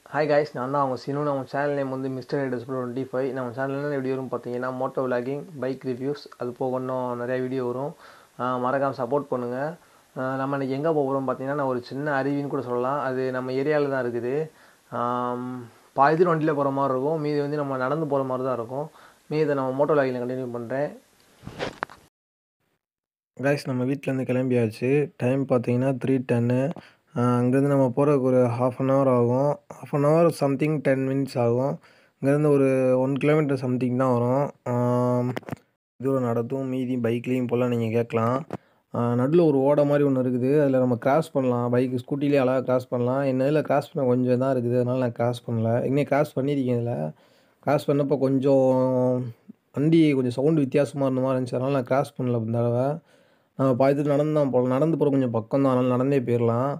Hi guys நான் தான் அவங்க சினு நம்ம சேனல் நேம் வந்து மிஸ்டர் ஹைடர்ஸ் டுவெண்ட்டி ஃபைவ் நம்ம சேனலில் என்ன வீடியோ வரும் பார்த்தீங்கன்னா மோட்டோ விளாகிங் பைக் ரிவ்யூஸ் அது போக இன்னும் நிறையா வீடியோ வரும் மறக்காமல் சப்போர்ட் பண்ணுங்கள் நம்ம இன்றைக்கி எங்கே போகிறோம் பார்த்தீங்கன்னா நான் ஒரு சின்ன அருவின்னு கூட சொல்லலாம் அது நம்ம ஏரியாவில் தான் இருக்குது பாதி தூரம் வண்டியில் போகிற மாதிரி இருக்கும் மீதி வந்து நம்ம நடந்து போகிற மாதிரி தான் இருக்கும் மீதி இதை நம்ம மோட்டோ விளாகிங்கில் கண்டினியூ பண்ணுறேன் கைஸ் நம்ம வீட்டிலேருந்து கிளம்பியாச்சு டைம் பார்த்தீங்கன்னா த்ரீ டென்னு அங்கேருந்து நம்ம போகிறதுக்கு ஒரு ஹாஃப் அன் ஹவர் ஆகும் half an hour something ten minutes ஆகும் இங்கேருந்து ஒரு ஒன் கிலோமீட்டர் சம்திங் தான் வரும் தூரம் நடத்தும் மீதி பைக்லேயும் போகலாம் நீங்கள் கேட்கலாம் நடுவில் ஒரு ஓடை மாதிரி ஒன்று இருக்குது அதில் நம்ம கிராஸ் பண்ணலாம் பைக்கு ஸ்கூட்டிலே அழகாக கிராஸ் பண்ணலாம் என்ன இதில் கிராஸ் பண்ண கொஞ்சம் தான் இருக்குது அதனால் நான் கிராஸ் பண்ணல இன்னும் கிராஸ் பண்ணியிருக்கேன் இதில் கிராஸ் பண்ணப்போ கொஞ்சம் வண்டி கொஞ்சம் சவுண்டு வித்தியாசமாக இருந்த மாதிரி இருந்துச்சு அதனால் நான் கிராஸ் பண்ணல இந்த தடவை நம்ம பாயத்தில் நடந்து தான் போகலாம் நடந்து போகிற கொஞ்சம் பக்கம் தான் அதனால் நடந்தே போயிடலாம்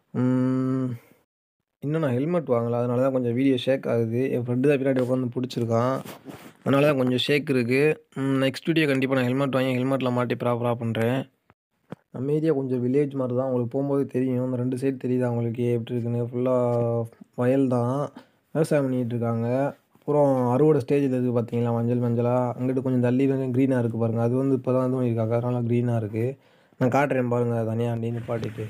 இன்னும் நான் ஹெல்மெட் வாங்கலை அதனால தான் கொஞ்சம் வீடியோ ஷேக் ஆகுது என் ஃப்ரெண்டு தான் பின்னாடி உட்காந்து பிடிச்சிருக்கான் அதனால தான் கொஞ்சம் ஷேக் இருக்குது நெக்ஸ்ட் வீடியோ கண்டிப்பாக நான் ஹெல்மெட் வாங்கி ஹெல்மெட்டில் மாட்டி ப்ராப்பராக பண்ணுறேன் நம்ம ஏரியா கொஞ்சம் வில்லேஜ் மாதிரி தான் உங்களுக்கு போகும்போது தெரியும் இந்த ரெண்டு சைடு தெரியுது அவங்களுக்கு எப்படி இருக்குன்னு ஃபுல்லாக வயல் தான் விவசாயம் பண்ணிகிட்டு இருக்காங்க அப்புறம் அறுவடை ஸ்டேஜில் இருக்குது பார்த்தீங்களா மஞ்சள் மஞ்சளாக அங்கிட்டு கொஞ்சம் தள்ளி கொஞ்சம் க்ரீனாக இருக்குது பாருங்கள் அது வந்து இப்போ தான் இது பண்ணியிருக்காங்க அதனால் க்ரீனாக இருக்குது நான் காட்டுறேன் பாருங்கள் தனியாக வண்டி நிப்பாட்டிட்டு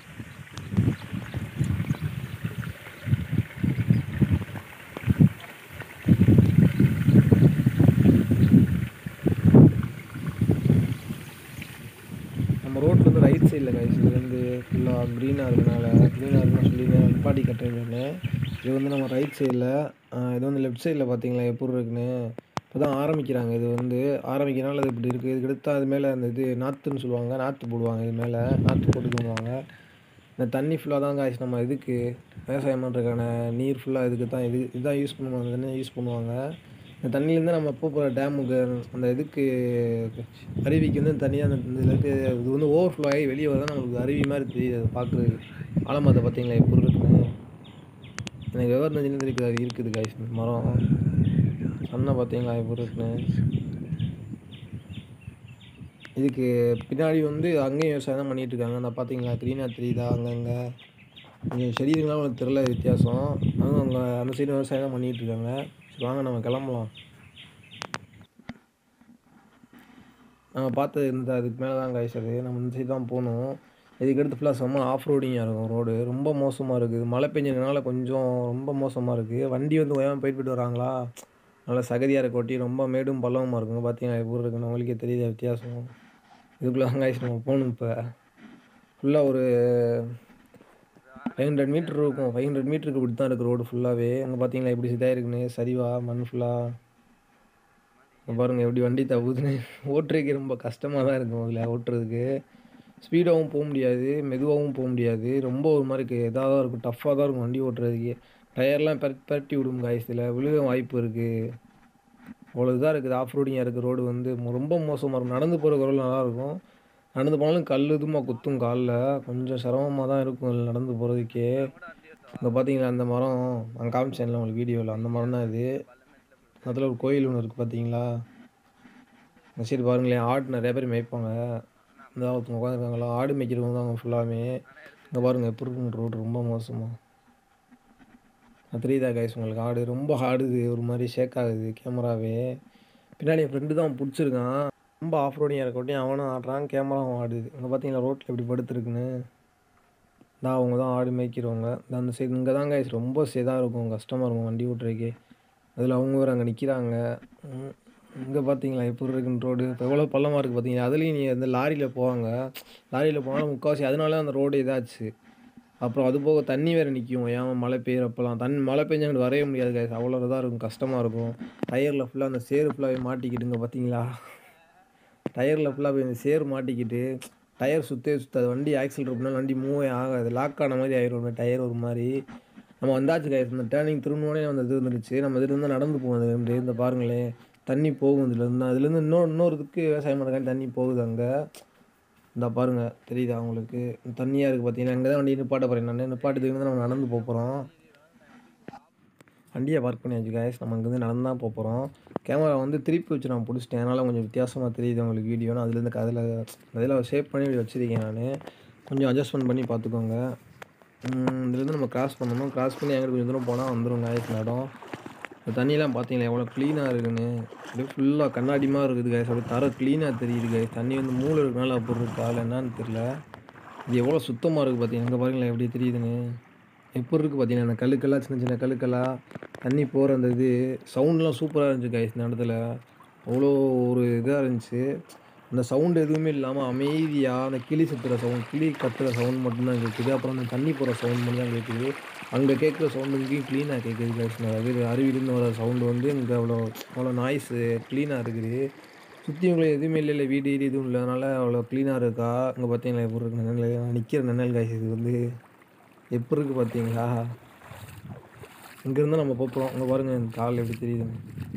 நம்ம ரோட்டில் வந்து ரைட் சைடில் கைஸ் இது வந்து ஃபுல்லாக க்ரீனாக இருக்கனால க்ரீனாக இருக்குன்னு சொல்லி நான் நிப்பாட்டி கட்டுறேன்னு இது வந்து நம்ம ரைட் சைடில் இது வந்து லெஃப்ட் சைடில் பார்த்தீங்களா எப்படி இருக்குன்னு இப்போ தான் ஆரம்பிக்கிறாங்க இது வந்து ஆரம்பிக்கிறனால அது இப்படி இருக்குது இதுக்கு எடுத்தால் அது மேலே அந்த இது நாற்றுன்னு சொல்லுவாங்க நாற்று போடுவாங்க இது மேலே நாற்று போட்டு பண்ணுவாங்க இந்த தண்ணி ஃபுல்லாக தான் காய்ச்சி நம்ம இதுக்கு விவசாயம் பண்ணுறதுக்கான நீர் ஃபுல்லாக இதுக்கு தான் இது இதுதான் யூஸ் பண்ணுவாங்க அந்த தண்ணியை யூஸ் பண்ணுவாங்க இந்த தண்ணியிலேருந்து நம்ம எப்போ போகிற டேமுக்கு அந்த இதுக்கு அருவிக்கு வந்து தனியாக அந்த இதில் இருக்கு இது வந்து ஓவர் ஃப்ளோ ஆகி வெளியே வரதான் நம்மளுக்கு அருவி மாதிரி தெரியுது அது பார்க்குறது ஆலமரத்தை பார்த்தீங்களா எப்படி இருக்குன்னு எனக்கு விவரம் தெரிஞ்சு இருக்குது அது இருக்குது காய்ஸ் மரம் சொன்ன பார்த்தீங்களா எப்படி இருக்குன்னு இதுக்கு பின்னாடி வந்து அங்கேயும் விவசாயம் தான் பண்ணிகிட்டு இருக்காங்க அந்த பார்த்தீங்களா க்ரீனாக தெரியுதா அங்கங்கே கொஞ்சம் செடிகள்லாம் உங்களுக்கு தெரில வித்தியாசம் அதுவும் அங்கே அந்த சைடு விவசாயம் தான் பண்ணிகிட்டு இருக்காங்க சரி வாங்க நம்ம கிளம்பலாம் நம்ம பார்த்தது இந்த அதுக்கு மேலே தான் காய்ஸ் அது நம்ம இந்த சைடு தான் போகணும் இதுக்கு அடுத்து ஃபுல்லாக செம்ம ஆஃப் ரோடிங்காக இருக்கும் ரோடு ரொம்ப மோசமாக இருக்குது மழை பெஞ்சதுனால கொஞ்சம் ரொம்ப மோசமாக இருக்குது வண்டி வந்து ஓயாமல் போயிட்டு போயிட்டு வராங்களா நல்லா சகதியாக இருக்க ஒட்டி ரொம்ப மேடும் பள்ளமாக இருக்குங்க பார்த்தீங்கன்னா எப்படி இருக்குன்னு உங்களுக்கே தெரியுது வித்தியாசம் இதுக்குள்ளே காய்ஸ் நம்ம போகணும் இப்போ ஃபுல்லாக ஒரு ஃபைவ் ஹண்ட்ரட் மீட்ரு இருக்கும் ஃபைவ் ஹண்ட்ரட் மீட்டருக்கு இப்படி தான் இருக்குது ரோடு ஃபுல்லாகவே அங்கே பார்த்தீங்களா எப்படி சிதாக இருக்குன்னு சரிவா மண் ஃபுல்லாக பாருங்கள் எப்படி வண்டி தப்புதுன்னு ஓட்டுறதுக்கு ரொம்ப கஷ்டமாக தான் இருக்கும் அதில் ஓட்டுறதுக்கு ஸ்பீடாகவும் போக முடியாது மெதுவாகவும் போக முடியாது ரொம்ப ஒரு மாதிரி இருக்குது இதாக தான் இருக்கும் டஃப்பாக தான் இருக்கும் வண்டி ஓட்டுறதுக்கு டயர்லாம் பெர பெரட்டி விடும் காய்ச்சல விழுக வாய்ப்பு இருக்குது அவ்வளோ இதாக இருக்குது ஆஃப் ரோடிங்காக இருக்குது ரோடு வந்து ரொம்ப மோசமாக இருக்கும் நடந்து போகிற ரோடு நல்லாயிருக்கும் நடந்து போனாலும் கல் இதுமாக குத்தும் காலில் கொஞ்சம் சிரமமாக தான் இருக்கும் இதில் நடந்து போகிறதுக்கே இங்கே பார்த்தீங்களா அந்த மரம் நான் காமிச்சேன்ல உங்களுக்கு வீடியோவில் அந்த மரம் தான் இது அதில் ஒரு கோயில் ஒன்று இருக்குது பார்த்தீங்களா இந்த சைடு பாருங்களேன் ஆடு நிறைய பேர் மேய்ப்பாங்க இந்த ஒருத்தவங்க உட்காந்துருக்காங்களா ஆடு மேய்க்கிறவங்க தான் அவங்க ஃபுல்லாமே இங்கே பாருங்கள் எப்படி இருக்குங்க ரோடு ரொம்ப மோசமாக தெரியுதா கைஸ் உங்களுக்கு ஆடு ரொம்ப ஆடுது ஒரு மாதிரி ஷேக் ஆகுது கேமராவே பின்னாடி என் ஃப்ரெண்டு தான் பிடிச்சிருக்கான் ரொம்ப ஆஃப் ரோடிங்காக இருக்கட்டும் அவனும் ஆடுறான் கேமராவும் ஆடுது அங்கே பார்த்தீங்களா ரோட்டில் எப்படி படுத்துருக்குன்னு தான் அவங்க தான் ஆடு மேய்க்கிறவங்க அந்த சைடு இங்கே தான் கைஸ் ரொம்ப சேதாக இருக்கும் கஷ்டமாக இருக்கும் வண்டி ஓட்டுறதுக்கே அதில் அவங்க வேறு அங்கே நிற்கிறாங்க இங்கே பார்த்தீங்களா எப்படி இருக்குன்னு ரோடு இப்போ எவ்வளோ பள்ளமாக இருக்குது பார்த்தீங்களா அதுலேயும் நீ அந்த லாரியில் போவாங்க லாரியில் போனால் முக்கால்வாசி அதனால அந்த ரோடு இதாச்சு அப்புறம் அது போக தண்ணி வேறு நிற்கும் ஏன் மழை பெய்யறப்பெல்லாம் தண்ணி மழை பெஞ்சாங்கிட்டு வரைய முடியாது கைஸ் அவ்வளோ இதாக இருக்கும் கஷ்டமாக இருக்கும் டயரில் ஃபுல்லாக அந்த சேரு ஃபுல்லாகவே மாட்டிக்கிட்டுங்க பார்த்தீங்களா டயரில் ஃபுல்லாக போய் இந்த சேர் மாட்டிக்கிட்டு டயர் சுற்றே சுற்றாது வண்டி ஆக்சிலேட்டர் பண்ணால் வண்டி மூவே ஆகாது லாக் ஆன மாதிரி ஆயிரும் டயர் ஒரு மாதிரி நம்ம வந்தாச்சு கைஸ் இந்த டேர்னிங் திரும்பினோடனே அந்த இது வந்துருச்சு நம்ம இதுலேருந்து நடந்து போவோம் அது இந்த பாருங்களேன் தண்ணி போகும் இதுலேருந்து அதுலேருந்து இன்னொரு இன்னொருத்துக்கு விவசாயம் பண்ணுறக்காண்டி தண்ணி போகுது அங்கே இந்த பாருங்கள் தெரியுதா உங்களுக்கு தண்ணியாக இருக்குது பார்த்தீங்கன்னா அங்கே தான் வண்டி நிப்பாட்ட போகிறேன் நான் நிப்பாட்டுக்கு வந்து நம்ம நடந்து போகிறோம் வண்டியை பார்க் பண்ணியாச்சு காய்ஸ் நம்ம இங்கேருந்து நடந்து தான் போகிறோம் கேமரா வந்து திருப்பி வச்சு நான் பிடிச்சிட்டேன் அதனால் கொஞ்சம் வித்தியாசமாக தெரியுது உங்களுக்கு வீடியோன்னு அதுலேருந்து அதில் அதில் ஷேப் பண்ணி இப்படி வச்சுருக்கேன் நான் கொஞ்சம் அட்ஜஸ்ட்மெண்ட் பண்ணி பார்த்துக்கோங்க இதுலேருந்து நம்ம கிராஸ் பண்ணணும் கிராஸ் பண்ணி எங்கிட்ட கொஞ்சம் தூரம் போனால் வந்துடும் காய்ஸ் இந்த இடம் இந்த தண்ணியெலாம் பார்த்தீங்களா எவ்வளோ க்ளீனாக இருக்குன்னு அப்படியே ஃபுல்லாக கண்ணாடி மாதிரி இருக்குது காய்ஸ் அப்படியே தர க்ளீனாக தெரியுது காய்ஸ் தண்ணி வந்து மூளை இருக்கனால அப்படி இருக்கா இல்லை என்னன்னு தெரில இது எவ்வளோ சுத்தமாக இருக்குது பார்த்தீங்கன்னா இங்கே பாருங்களேன் எப்படி தெரியுதுன்னு எப்படி இருக்குது பார்த்தீங்கன்னா அந்த கல்லுக்கெல்லாம் சின்ன சின்ன கல்லுக்கெல்லாம் தண்ணி போகிற அந்த இது சவுண்ட்லாம் சூப்பராக இருந்துச்சு காய்ஸ் இந்த இடத்துல அவ்வளோ ஒரு இதாக இருந்துச்சு அந்த சவுண்ட் எதுவுமே இல்லாமல் அமைதியாக அந்த கிளி சுற்றுற சவுண்ட் கிளி கத்துற சவுண்ட் மட்டும்தான் கேட்குது அப்புறம் அந்த தண்ணி போகிற சவுண்ட் மட்டும் தான் கேட்குது அங்கே கேட்குற சவுண்டு இங்கேயும் க்ளீனாக கேட்குது guys. அதாவது அருவியிலேருந்து வர சவுண்டு வந்து இங்கே அவ்வளோ அவ்வளோ நாய்ஸு க்ளீனாக இருக்குது சுற்றி உங்களுக்கு எதுவுமே இல்லை இல்லை வீடு வீடு எதுவும் இல்லை அதனால் அவ்வளோ க்ளீனாக இருக்கா இங்கே பார்த்தீங்களா எப்படி இருக்கு நிழல் நான் நிற்கிற நிழல் காய்ஸ் இது வந்து எப்படி இருக்குது பார்த்தீங்களா இங்கேருந்து நம்ம போகிறோம் இங்கே பாருங்கள் இந்த கால் எப்படி தெரியுதுன்னு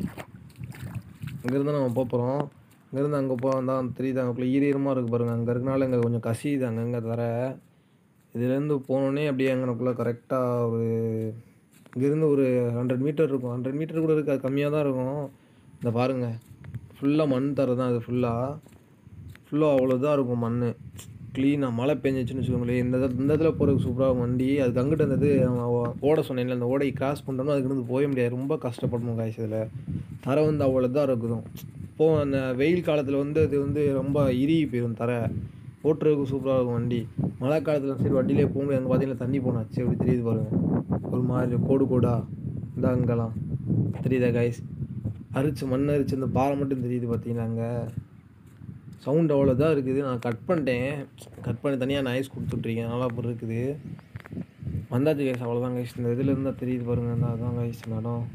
இங்கேருந்து நம்ம போகிறோம் இங்கேருந்து அங்கே போக வந்தால் தெரியுது அங்கேக்குள்ளே ஈரமாக இருக்குது பாருங்கள் அங்கே இருக்கனால இங்கே கொஞ்சம் கசியுது அங்கங்கே தர இதுலேருந்து போனோடனே அப்படியே அங்கனக்குள்ளே கரெக்டாக ஒரு இங்கேருந்து ஒரு ஹண்ட்ரட் மீட்டர் இருக்கும் ஹண்ட்ரட் மீட்டர் கூட இருக்காது கம்மியாக தான் இருக்கும் இந்த பாருங்கள் ஃபுல்லாக மண் தர தான் அது ஃபுல்லாக ஃபுல்லாக அவ்வளோ இதாக இருக்கும் மண் க்ளீனாக மழை பெஞ்சிச்சுன்னு வச்சுக்கோங்களேன் இந்த இடத்துல இந்த இடத்துல போகிறதுக்கு சூப்பராக இருக்கும் வண்டி அதுக்கு அங்கிட்ட இருந்தது ஓட சொன்னேன்ல அந்த ஓடையை கிராஸ் பண்ணுறோம்னா அதுக்கு இருந்து போக முடியாது ரொம்ப கஷ்டப்படணும் காய்ச்சி இதில் தரை வந்து அவ்வளோ இதாக இருக்கும் இப்போ அந்த வெயில் காலத்தில் வந்து அது வந்து ரொம்ப இறுகி போயிடும் தரை ஓட்டுறதுக்கு சூப்பராக இருக்கும் வண்டி மழை காலத்தில் சரி வண்டியிலே போக முடியாது அங்கே பார்த்தீங்கன்னா தண்ணி போனாச்சு எப்படி தெரியுது பாருங்கள் ஒரு மாதிரி கோடு கோடா இந்த அங்கெல்லாம் தெரியுதா காய்ஸ் அரிச்சு மண் அரிச்சு அந்த பாறை மட்டும் தெரியுது பார்த்தீங்கன்னா அங்கே சவுண்ட் அவ்வளோ தான் இருக்குது நான் கட் பண்ணிட்டேன் கட் பண்ணி தனியாக நாய்ஸ் கொடுத்துட்ருக்கேன் நல்லா அப்படி இருக்குது வந்தாச்சு கைஸ் அவ்வளோதான் கைஸ் இந்த இதில் இருந்தால் தெரியுது பாருங்கள் இந்த அதான் கைஸ் இந்த இடம்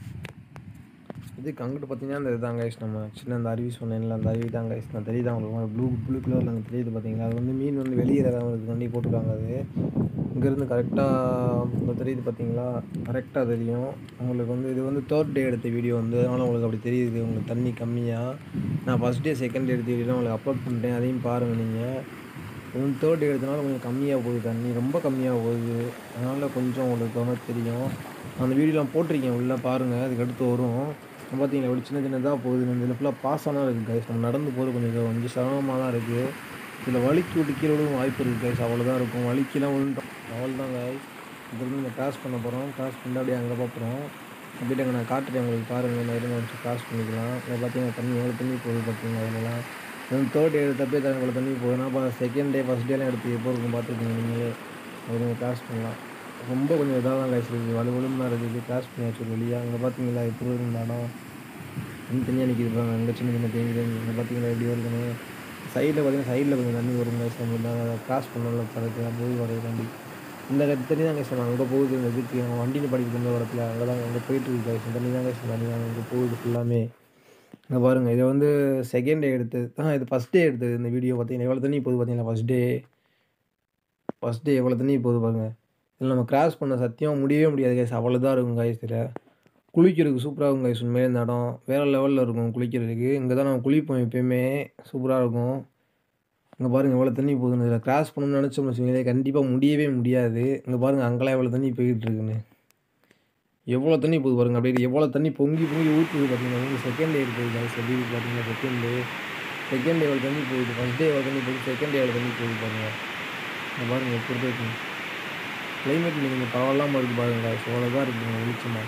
இதுக்கு அங்கிட்டு பார்த்தீங்கன்னா இந்த இதுதான் கைஸ் நம்ம சின்ன அந்த அருவி சொன்னேன்ல அந்த அருவி தான் கைஸ் நான் தெரியுது உங்களுக்கு ப்ளூ ப்ளூ கலரில் அங்கே தெரியுது பார்த்தீங்களா அது வந்து மீன் வந்து வெளியேறாமல் இருக்குது வண்டி போட்டுருக்காங்க அது இங்கேருந்து கரெக்டாக இப்போ தெரியுது பார்த்தீங்களா கரெக்டாக தெரியும் உங்களுக்கு வந்து இது வந்து தேர்ட் டே எடுத்த வீடியோ வந்து அதனால் உங்களுக்கு அப்படி தெரியுது உங்களுக்கு தண்ணி கம்மியாக நான் ஃபஸ்ட் டே செகண்ட் டே எடுத்த வீடியோ உங்களுக்கு அப்லோட் பண்ணிட்டேன் அதையும் பாருங்கள் நீங்கள் கொஞ்சம் தேர்ட் டே எடுத்தனால கொஞ்சம் கம்மியாக போகுது தண்ணி ரொம்ப கம்மியாக போகுது அதனால் கொஞ்சம் உங்களுக்கு வந்து தெரியும் அந்த வீடியோலாம் போட்டிருக்கேன் உள்ளே பாருங்கள் அதுக்கு அடுத்து வரும் இப்போ பார்த்தீங்களா இப்படி சின்ன சின்னதாக போகுது இந்த இதில் ஃபுல்லாக பாஸானா இருக்குது கைஸ் நம்ம நடந்து போகிறது கொஞ்சம் இது கொஞ்சம் சிரமமாக தான் இருக்குது இதில் வலிக்கு விட்டு கீழே விடவும் வாய்ப்பு இருக்குது கைஸ் அவ்வளோதான் இருக்கும் வலிக்கெல்லாம் விழுந்தோம் அவ்வளோதான் கைஸ் இதுலேருந்து நம்ம கிராஸ் பண்ண போகிறோம் கிராஸ் பண்ணி அப்படியே அங்கே பார்க்குறோம் அப்படியே அங்கே நான் காட்டுறேன் உங்களுக்கு பாருங்கள் நான் இருங்க வச்சு கிராஸ் பண்ணிக்கலாம் இங்கே பார்த்தீங்கன்னா தண்ணி எவ்வளோ தண்ணி போகுது பார்த்தீங்க அதெல்லாம் இன்னும் தேர்ட் டே எடுத்தப்பே தண்ணி இவ்வளோ தண்ணி போகுதுன்னா இப்போ செகண்ட் டே ஃபஸ்ட் டேலாம் எடுத்து எப்போ இருக்கும் பார்த்துருக்கீங்க நீங்களே அது நீங்கள் கிராஸ் பண்ணலாம் ரொம்ப கொஞ்சம் இதாக தான் காய்ச்சி இருக்குது வலு வலுன்னு தான் இருக்குது கிராஸ் பண்ணியாச்சு ஒரு வழியாக அங்கே பார்த்தீங்களா எப்படி இருந்தாலும் தண்ணி தனியாக நிற்கிது பாருங்க அங்கே சின்ன சின்ன தேங்கி தேங்கி இங்கே பார்த்தீங்களா எப்படி வருதுன்னு சைடில் பார்த்தீங்கன்னா சைடில் கொஞ்சம் தண்ணி வரும் guys. நம்ம இந்த கிராஸ் பண்ணல படத்தில் போய் வரைய வண்டி இந்த கட்டி தண்ணி தான் கேஸ் அங்கே போகுது இந்த இதுக்கு அவன் வண்டியில் படிக்கிற இந்த இடத்துல அங்கே தான் அங்கே போயிட்டு இருக்கு guys. இந்த தண்ணி தான் கேஸ் தண்ணி தான் அங்கே போகுது ஃபுல்லாமே இங்கே பாருங்கள் இதை வந்து செகண்ட் டே எடுத்தது ஆ இது ஃபஸ்ட் டே எடுத்தது இந்த வீடியோ பார்த்தீங்கன்னா எவ்வளோ தண்ணி போகுது பார்த்தீங்களா ஃபஸ்ட் டே ஃபஸ்ட் டே எவ்வளோ தண்ணி போகுது பாருங்கள் இதில் நம்ம கிராஸ் பண்ண சத்தியம் முடியவே முடியாது கைஸ் அவ்வளோதான் இருக்கும் கைஸ் இதில் குளிக்கிறதுக்கு சூப்பராக இருக்கும் கைஸ் உண்மையிலே இந்த இடம் வேறு லெவலில் இருக்கும் குளிக்கிறதுக்கு இங்கே தான் நம்ம குளிப்போம் எப்பயுமே சூப்பராக இருக்கும் இங்கே பாருங்கள் எவ்வளோ தண்ணி போகுதுன்னு இதில் கிராஸ் பண்ணணும்னு நினச்சோம்னு வச்சுக்கோங்களேன் கண்டிப்பாக முடியவே முடியாது இங்கே பாருங்கள் அங்கெல்லாம் எவ்வளோ தண்ணி போய்கிட்டு இருக்குன்னு எவ்வளோ தண்ணி போகுது பாருங்க அப்படியே எவ்வளோ தண்ணி பொங்கி பொங்கி ஊற்றுது பார்த்தீங்கன்னா வந்து செகண்ட் டே இருக்குது கைஸ் எப்படி இருக்கு பார்த்தீங்கன்னா செகண்ட் டே செகண்ட் டே எவ்வளோ தண்ணி போகுது ஃபஸ்ட் டே எவ்வளோ தண்ணி போகுது செகண்ட் டே எவ்வளோ தண்ணி போகுது பாருங்கள் இங்கே பாருங்கள் எப்படி இருக்கு கிளைமேட் நீங்கள் பரவாயில்லாமல் இருக்குது பாருங்க guys. எவ்வளோ தான் இருக்குங்க வெளிச்சமாக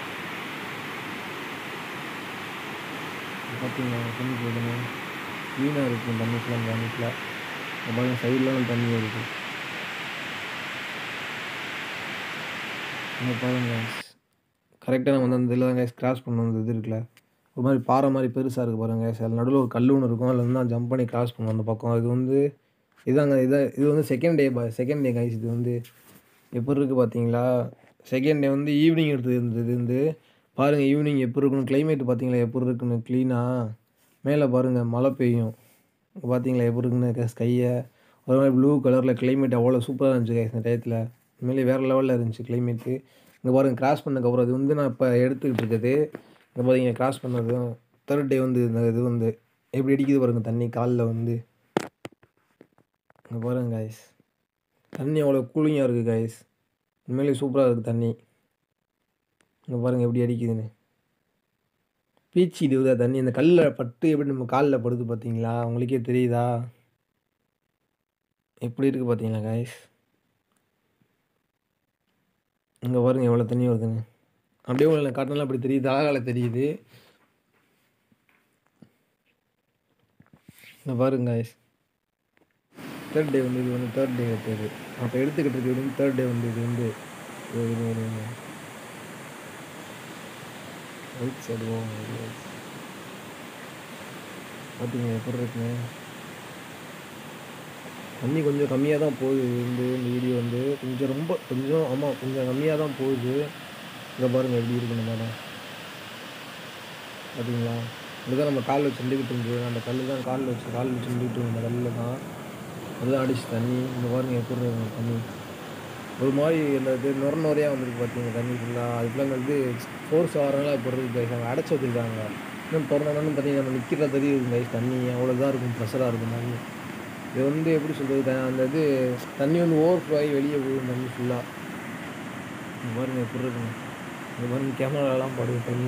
பார்த்தீங்களா தண்ணி போகுதுங்க க்ளீனாக இருக்கும் தண்ணி ஃபுல்லாக தண்ணி ஃபுல்லாக இங்கே பாருங்க சைட்லாம் தண்ணி வருது இங்கே பாருங்க கரெக்டாக நம்ம வந்து அந்த இதில் தான் கேஸ் கிராஸ் பண்ணணும் அந்த இது இருக்குல்ல ஒரு மாதிரி பாறை மாதிரி பெருசாக இருக்குது பாருங்க guys. அதில் நடுவில் ஒரு கல் ஒன்று இருக்கும் அதில் வந்து நான் ஜம்ப் பண்ணி கிராஸ் பண்ணுவோம் அந்த பக்கம் இது வந்து இதாங்க இதை இது வந்து second day second day guys இது வந்து எப்படி இருக்குது பார்த்தீங்களா செகண்ட் டே வந்து ஈவினிங் எடுத்தது இருந்தது இது வந்து பாருங்கள் ஈவினிங் எப்படி இருக்குன்னு கிளைமேட் பார்த்தீங்களா எப்படி இருக்குன்னு க்ளீனாக மேலே பாருங்கள் மழை பெய்யும் இங்க பார்த்தீங்களா எப்படி இருக்குன்னு ஸ்கையை ஒரு மாதிரி ப்ளூ கலரில் கிளைமேட் அவ்வளோ சூப்பராக இருந்துச்சு guys இந்த டயத்தில் உண்மையிலே வேறு லெவலில் இருந்துச்சு கிளைமேட்டு இங்கே பாருங்கள் கிராஸ் பண்ணதுக்கப்புறம் அது வந்து நான் இப்போ எடுத்துக்கிட்டு இருக்குது இங்கே பார்த்தீங்க கிராஸ் பண்ணதும் தேர்ட் டே வந்து இந்த இது வந்து எப்படி அடிக்குது பாருங்கள் தண்ணி காலில் வந்து இங்கே பாருங்க guys தண்ணி அவ்வளோ கூலிங்காக இருக்குது guys உண்மையிலே சூப்பராக இருக்குது தண்ணி இங்கே பாருங்கள் எப்படி அடிக்குதுன்னு பீச்சி இதுதா தண்ணி இந்த கல்லில் பட்டு எப்படி நம்ம காலில் படுது பார்த்தீங்களா உங்களுக்கே தெரியுதா எப்படி இருக்குது பார்த்தீங்களா guys இங்கே பாருங்க எவ்வளோ தண்ணி வருதுன்னு அப்படியே உங்களுக்கு காட்டினாலும் அப்படி தெரியுது அழகால தெரியுது இங்கே பாருங்க guys தேர்ட் டே வந்து இது வந்து தேர்ட் டே பேர் அப்போ எடுத்துக்கிட்டு இருக்கிறது வந்து தேர்ட் டே வந்து இது வந்து இது இது இது இது. ரைட் சைடு பார்த்தீங்க எப்படி இருக்குங்க தண்ணி கொஞ்சம் கம்மியாக தான் போகுது இது வந்து இந்த வீடியோ வந்து கொஞ்சம் ரொம்ப கொஞ்சம் ஆமாம் கொஞ்சம் கம்மியாக தான் போகுது இங்கே பாருங்கள் எப்படி இருக்கு இந்த இடம் பார்த்தீங்களா இதுதான் நம்ம கால் வச்சு நின்றுக்கிட்டு இருந்தது அந்த கல் தான் கால் வச்சு கால் வச்சு நின்றுக்கிட்டு இருந்தோம் அந்த கல்லில் தான் அதுதான் அடிச்சு தண்ணி இந்த பாருங்க எப்படி இருக்கு தண்ணி ஒரு மாதிரி இந்த இது நுர நுறையாக வந்திருக்கு பார்த்தீங்க தண்ணி ஃபுல்லாக அது ஃபுல்லாக வந்து ஃபோர்ஸ் ஆகிறனால இப்போ இருக்கு guys. அவங்க அடைச்சி வச்சுருக்காங்க இன்னும் திறந்தோன்னு பார்த்தீங்கன்னா நம்ம நிற்கிற தெரியுது guys தண்ணி அவ்வளோ இதாக இருக்கும் ப்ரெஷராக இருக்கும் தண்ணி இது வந்து எப்படி சொல்கிறது அந்த இது தண்ணி வந்து ஓவர் ஃப்ளோ ஆகி வெளியே போகும் தண்ணி ஃபுல்லாக இந்த பாருங்க எப்படி இருக்குங்க இந்த பாருங்க கேமராலாம் படுது தண்ணி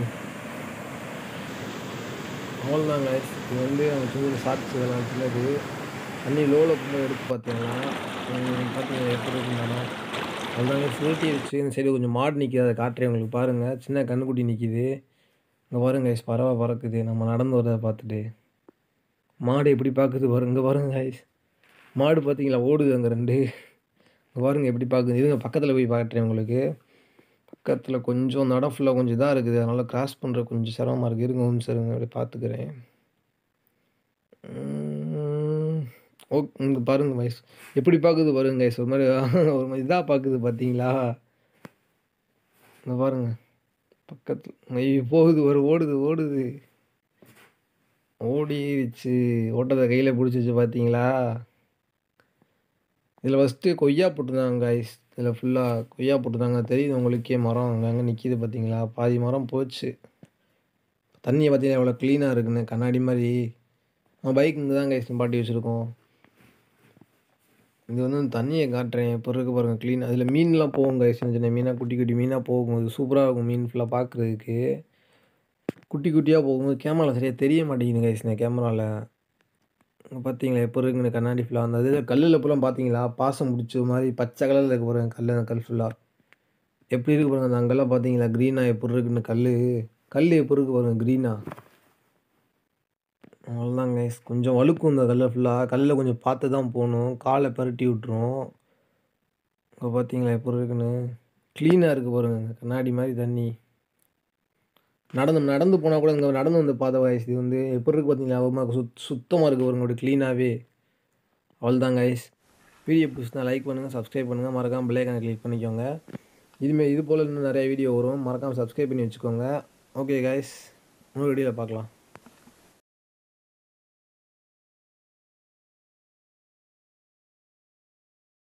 அவ்வளோதாங்க இது வந்து அவங்க சின்ன ஷார்ட்ஸ் இதெல்லாம் சின்னது தண்ணி லோவில் போகும்போது எடுத்து பார்த்தீங்கன்னா உம், பார்த்தீங்கன்னா எப்படி இருக்குன்னா அவ்வளோதாங்க சுருட்டி வச்சு இந்த சைடு கொஞ்சம் மாடு நிற்கிது அதை காட்டுறேன் உங்களுக்கு பாருங்கள் சின்ன கண்ணுக்குட்டி நிற்கிது இங்கே பாருங்க guys பறவை பறக்குது நம்ம நடந்து வரதை பார்த்துட்டு மாடு எப்படி பார்க்குது பாருங்க இங்கே பாருங்க guys மாடு பார்த்தீங்களா ஓடுது அங்கே ரெண்டு இங்கே பாருங்க எப்படி பார்க்குது இதுங்க பக்கத்தில் போய் பார்க்குறேன் உங்களுக்கு பக்கத்தில் கொஞ்சம் அந்த இடம் ஃபுல்லாக கொஞ்சம் இதாக இருக்குது அதனால் கிராஸ் பண்ணுற கொஞ்சம் சிரமமாக இருக்குது இருங்க ஒன்று சரிங்க அப்படி பார்த்துக்கிறேன் ஓ இங்கே பாருங்க வயசு எப்படி பார்க்குது பாருங்க guys ஒரு மாதிரி ஒரு மாதிரி இதாக பார்க்குது பார்த்தீங்களா இங்கே பாருங்க பக்கத்தில் ஐயோ போகுது ஒரு ஓடுது ஓடுது ஓடிடுச்சு ஓட்டத்தை கையில் பிடிச்சிச்சு பார்த்தீங்களா இதில் ஃபஸ்ட்டு கொய்யா போட்டிருந்தாங்க guys இதில் ஃபுல்லாக கொய்யா போட்டிருந்தாங்க தெரியுது உங்களுக்கே மரம் அங்கங்கே நிற்கிது பார்த்தீங்களா பாதி மரம் போச்சு தண்ணியை பார்த்தீங்கன்னா எவ்வளோ க்ளீனாக இருக்குன்னு கண்ணாடி மாதிரி நம்ம பைக் இங்கே தான் கைஸ் நிப்பாட்டி வச்சுருக்கோம் இது வந்து தண்ணியை காட்டுறேன் இப்போ இருக்கு பாருங்கள் க்ளீன் அதில் மீன்லாம் போகும் கைஸ் சின்ன சின்ன மீனாக குட்டி குட்டி மீனாக போகும் இது சூப்பராக இருக்கும் மீன் ஃபுல்லாக பார்க்குறதுக்கு குட்டி குட்டியாக போகும்போது கேமராவில் சரியாக தெரிய மாட்டேங்குது கைஸ் இந்த கேமராவில் பார்த்தீங்களா எப்போ இருக்குங்க கண்ணாடி ஃபுல்லாக அந்த இதில் கல்லில் ஃபுல்லாக பார்த்தீங்களா பாசம் பிடிச்ச மாதிரி பச்சை கலரில் இருக்க பாருங்க கல் அந்த கல் ஃபுல்லாக எப்படி இருக்கு பாருங்க அந்த அங்கெல்லாம் பார்த்தீங்களா க்ரீனாக எப்படி இருக்குன்னு கல் கல் எப்படி இருக்கு பாருங்க க்ரீனாக அவ்வளோதான் கைஸ் கொஞ்சம் வழுக்கும் இந்த கல்லை ஃபுல்லாக கல்லில் கொஞ்சம் பார்த்து தான் போகணும் காலை பரட்டி விட்டுரும் இப்போ பார்த்தீங்களா எப்படி இருக்குன்னு க்ளீனாக இருக்குது பாருங்க இந்த கண்ணாடி மாதிரி தண்ணி நடந்து நடந்து போனால் கூட இங்கே நடந்து வந்த பாதை வயசு இது வந்து எப்படி இருக்குது பார்த்தீங்களா ஒரு சுத் சுத்தமாக இருக்குது பாருங்க க்ளீனாகவே அவ்வளோதான் கைஸ் வீடியோ பிடிச்சிருந்தா லைக் பண்ணுங்கள் சப்ஸ்கிரைப் பண்ணுங்கள் மறக்காமல் பிள்ளைக்கான கிளிக் பண்ணிக்கோங்க இதுமாரி இது போல் இன்னும் நிறைய வீடியோ வரும் மறக்காமல் சப்ஸ்கிரைப் பண்ணி வச்சுக்கோங்க ஓகே கைஸ் இன்னொரு வீடியோவில் பார்க்கலாம்